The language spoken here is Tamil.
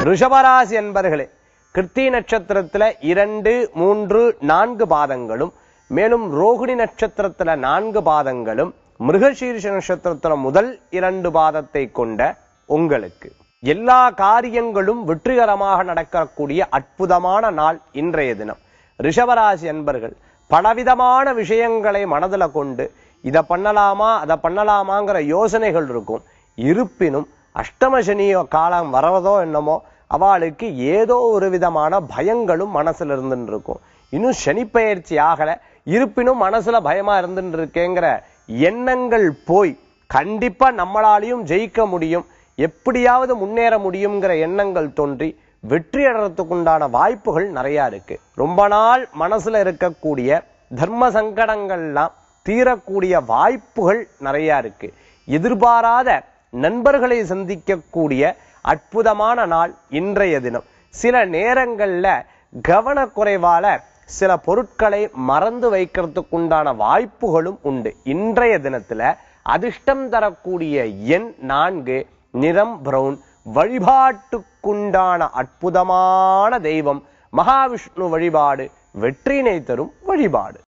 ரிஷபராசி என்பர்களே கிருத்தி நட்சத்திரத்துல இரண்டு மூன்று நான்கு பாதங்களும் மேலும் ரோகிணி நட்சத்திரத்துல நான்கு பாதங்களும் மிருகசீர்ஷ நட்சத்திரத்துல முதல் இரண்டு பாதத்தை கொண்ட உங்களுக்கு எல்லா காரியங்களும் வெற்றிகரமாக நடக்கக்கூடிய அற்புதமான நாள் இன்றைய தினம் ரிஷபராசி அன்பர்கள் பலவிதமான விஷயங்களை மனதுல கொண்டு இதை பண்ணலாமா அதை பண்ணலாமாங்கிற யோசனைகள் இருக்கும் இருப்பினும் அஷ்டம சனி காலம் வரவதோ என்னமோ அவளுக்கு ஏதோ ஒரு விதமான பயங்களும் மனசுல இருந்துட்டு இருக்கும் இன்னும் சனி பயிற்சி ஆகல இருப்பினும் மனசுல பயமா இருந்துட்டு இருக்கேங்கிற எண்ணங்கள் போய் கண்டிப்பா நம்மளாலையும் ஜெயிக்க முடியும் எப்படியாவது முன்னேற முடியுங்கிற எண்ணங்கள் தோன்றி வெற்றி அடைறதுக்குண்டான வாய்ப்புகள் நிறைய இருக்கு ரொம்ப நாள் மனசுல இருக்கக்கூடிய தர்ம சங்கடங்கள்லாம் தீரக்கூடிய வாய்ப்புகள் நிறைய இருக்கு எதிர்பாராத நண்பர்களை சந்திக்கக்கூடிய அற்புதமான நாள் இன்றைய தினம் சில நேரங்கள்ல கவனக்குறைவால சில பொருட்களை மறந்து வைக்கிறதுக்குண்டான வாய்ப்புகளும் உண்டு இன்றைய தினத்துல அதிர்ஷ்டம் தரக்கூடிய எண் நான்கு நிறம் பிரவுன் வழிபாட்டுக்குண்டான அற்புதமான தெய்வம் மகாவிஷ்ணு வழிபாடு வெற்றினை தரும் வழிபாடு